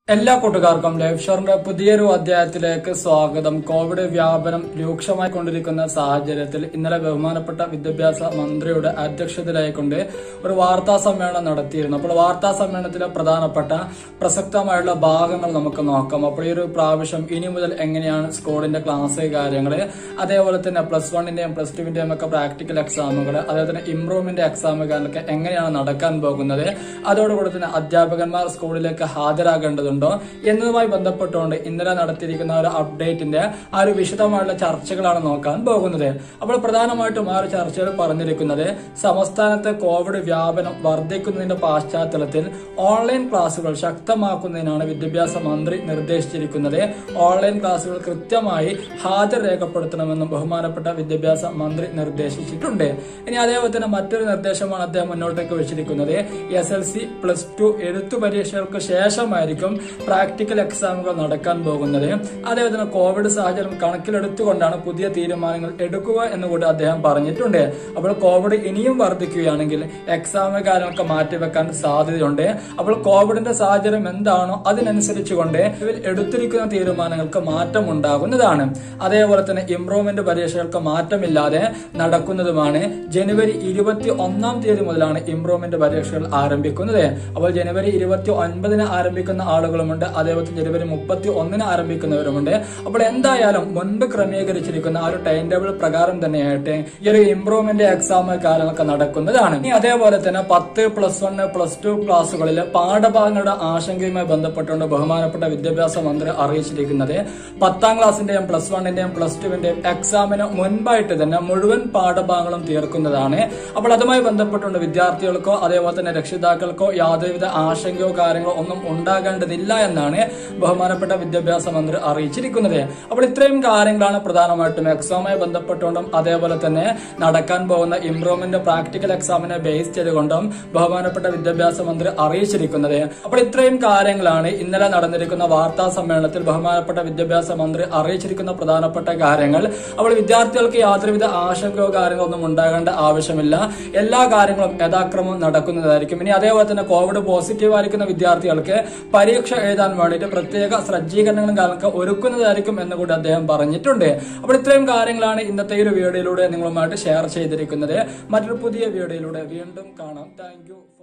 എല്ലാ കൂട്ടുകാർക്കും ലൈഫ് ഷോറിന്റെ പുതിയൊരു അധ്യായത്തിലേക്ക് സ്വാഗതം കോവിഡ് വ്യാപനം രൂക്ഷമായി കൊണ്ടിരിക്കുന്ന സാഹചര്യത്തിൽ ഇന്നലെ ബഹുമാനപ്പെട്ട വിദ്യാഭ്യാസ മന്ത്രിയുടെ അധ്യക്ഷതയിലായിക്കൊണ്ട് ഒരു വാർത്താ സമ്മേളനം നടത്തിയിരുന്നു അപ്പോൾ വാർത്താ സമ്മേളനത്തിലെ പ്രധാനപ്പെട്ട പ്രസക്തമായുള്ള ഭാഗങ്ങൾ നമുക്ക് നോക്കാം അപ്പോൾ ഈ ഒരു പ്രാവശ്യം ഇനി മുതൽ എങ്ങനെയാണ് സ്കൂളിന്റെ ക്ലാസ് കാര്യങ്ങൾ അതേപോലെ തന്നെ പ്ലസ് വണ്ണിന്റെയും പ്ലസ് ടുവിന്റെയും ഒക്കെ പ്രാക്ടിക്കൽ എക്സാമുകൾ അതേപോലെ തന്നെ ഇംപ്രൂവ്മെന്റ് എക്സാം കാര്യങ്ങളൊക്കെ എങ്ങനെയാണ് നടക്കാൻ പോകുന്നത് അതോടുകൂടി തന്നെ അധ്യാപകന്മാർ സ്കൂളിലേക്ക് ഹാജരാകേണ്ടതുണ്ടോ എന്നതുമായി ബന്ധപ്പെട്ടുകൊണ്ട് ഇന്നലെ നടത്തിയിരിക്കുന്ന ഒരു അപ്ഡേറ്റിന്റെ ആ ഒരു വിശദമായുള്ള ചർച്ചകളാണ് നോക്കാൻ പോകുന്നത് അപ്പോൾ പ്രധാനമായിട്ടും ആ ഒരു ചർച്ചയിൽ പറഞ്ഞിരിക്കുന്നത് സംസ്ഥാനത്ത് കോവിഡ് വ്യാപനം വർദ്ധിക്കുന്നതിന്റെ പശ്ചാത്തലത്തിൽ ഓൺലൈൻ ക്ലാസുകൾ ശക്തമാക്കുന്നതിനാണ് വിദ്യാഭ്യാസ മന്ത്രി നിർദ്ദേശിച്ചിരിക്കുന്നത് ഓൺലൈൻ ക്ലാസുകൾ കൃത്യമായി ഹാജർ രേഖപ്പെടുത്തണമെന്നും ബഹുമാനപ്പെട്ട വിദ്യാഭ്യാസ മന്ത്രി നിർദ്ദേശിച്ചിട്ടുണ്ട് ഇനി അതേപോലെ തന്നെ മറ്റൊരു നിർദ്ദേശമാണ് അദ്ദേഹം മുന്നോട്ടേക്ക് വെച്ചിരിക്കുന്നത് S L C plus two എഴുത്തു പരീക്ഷകൾക്ക് ശേഷമായിരിക്കും പ്രാക്ടിക്കൽ എക്സാമുകൾ നടക്കാൻ പോകുന്നത് അതേപോലെ തന്നെ കോവിഡ് സാഹചര്യം കണക്കിലെടുത്തുകൊണ്ടാണ് പുതിയ തീരുമാനങ്ങൾ എടുക്കുക എന്ന് കൂടി അദ്ദേഹം പറഞ്ഞിട്ടുണ്ട് അപ്പോൾ കോവിഡ് ഇനിയും വർദ്ധിക്കുകയാണെങ്കിൽ എക്സാം കാര്യങ്ങളൊക്കെ മാറ്റിവെക്കാൻ സാധ്യതയുണ്ട് അപ്പോൾ കോവിഡിന്റെ സാഹചര്യം എന്താണോ അതിനനുസരിച്ചുകൊണ്ട് ഇതിൽ എടുത്തിരിക്കുന്ന തീരുമാനങ്ങൾക്ക് മാറ്റം ഉണ്ടാകുന്നതാണ് അതേപോലെ തന്നെ ഇംപ്രൂവ്മെന്റ് പരീക്ഷകൾക്ക് മാറ്റമില്ലാതെ നടക്കുന്നതുമാണ് ജനുവരി ഇരുപത്തി ഒന്നാം തീയതി മുതലാണ് ഇംപ്രൂവ്മെന്റ് പരീക്ഷകൾ ആരംഭിക്കുന്നത് അപ്പോൾ ജനുവരി ഇരുപത്തി ഒൻപതിന് ആരംഭിക്കുന്ന ആളുകളുമുണ്ട് അതേപോലെ ജനുവരി മുപ്പത്തി ഒന്നിന് ആരംഭിക്കുന്നവരുമുണ്ട് അപ്പോൾ എന്തായാലും മുൻപ് ക്രമീകരിച്ചിരിക്കുന്ന ആ ഒരു ടൈം ടേബിൾ പ്രകാരം തന്നെയായിട്ട് ഈ ഒരു ഇംപ്രൂവ്മെന്റ് എക്സാം കാര്യങ്ങളൊക്കെ നടക്കുന്നതാണ് ഇനി അതേപോലെ തന്നെ പത്ത് പ്ലസ് വൺ പ്ലസ് ടു ക്ലാസ്സുകളിലെ പാഠഭാഗങ്ങളുടെ ആശങ്കയുമായി ബന്ധപ്പെട്ടുകൊണ്ട് ബഹുമാനപ്പെട്ട വിദ്യാഭ്യാസ മന്ത്രി അറിയിച്ചിരിക്കുന്നത് പത്താം ക്ലാസ്സിന്റെയും പ്ലസ് വണ്ണിന്റെയും പ്ലസ് ടുവിന്റെയും എക്സാമിന് മുൻപായിട്ട് തന്നെ മുഴുവൻ പാഠഭാഗങ്ങളും തീർക്കുന്നതാണ് അപ്പോൾ അതുമായി ബന്ധപ്പെട്ടുകൊണ്ട് വിദ്യാർത്ഥികൾക്കോ അതേപോലെ തന്നെ രക്ഷിതാക്കൾക്കോ യാതൊരുവിധ ആശങ്കയോ കാര്യങ്ങളോ ഒന്നും ഉണ്ടാകേണ്ടതില്ല എന്നാണ് ബഹുമാനപ്പെട്ട വിദ്യാഭ്യാസ മന്ത്രി അറിയിച്ചിരിക്കുന്നത് അപ്പോൾ ഇത്രയും കാര്യങ്ങളാണ് പ്രധാനമായിട്ടും എക്സാമുമായി ബന്ധപ്പെട്ടുകൊണ്ടും അതേപോലെ തന്നെ നടക്കാൻ പോകുന്ന ഇംപ്രൂവ്മെന്റ് പ്രാക്ടിക്കൽ എക്സാമിനെ ബേസ് ചെയ്തുകൊണ്ടും ബഹുമാനപ്പെട്ട വിദ്യാഭ്യാസ മന്ത്രി അറിയിച്ചിരിക്കുന്നത് അപ്പോൾ ഇത്രയും കാര്യങ്ങളാണ് ഇന്നലെ നടന്നിരിക്കുന്ന വാർത്താ സമ്മേളനത്തിൽ ബഹുമാനപ്പെട്ട വിദ്യാഭ്യാസ മന്ത്രി അറിയിച്ചിരിക്കുന്ന പ്രധാനപ്പെട്ട കാര്യങ്ങൾ അപ്പോൾ വിദ്യാർത്ഥികൾക്ക് യാതൊരുവിധ ആശങ്കയോ കാര്യങ്ങളോ ഒന്നും ഉണ്ടാകേണ്ട ആവശ്യമില്ല എല്ലാ കാര്യങ്ങളും യഥാക്രമം നടക്കുന്നതായിരിക്കും ഇനി അതേപോലെ തന്നെ കോവിഡ് പോസിറ്റീവ് ആയിരിക്കുന്ന വിദ്യാർത്ഥികൾക്ക് പരീക്ഷ എഴുതാൻ വേണ്ടിയിട്ട് പ്രത്യേക സജ്ജീകരണങ്ങളും കാര്യങ്ങളൊക്കെ ഒരുക്കുന്നതായിരിക്കും എന്ന് കൂടി അദ്ദേഹം പറഞ്ഞിട്ടുണ്ട് അപ്പോൾ ഇത്രയും കാര്യങ്ങളാണ് ഇന്നത്തെ ഈ ഒരു വീഡിയോയിലൂടെ നിങ്ങളുമായിട്ട് ഷെയർ ചെയ്തിരിക്കുന്നത് മറ്റൊരു പുതിയ വീഡിയോയിലൂടെ വീണ്ടും കാണാം താങ്ക്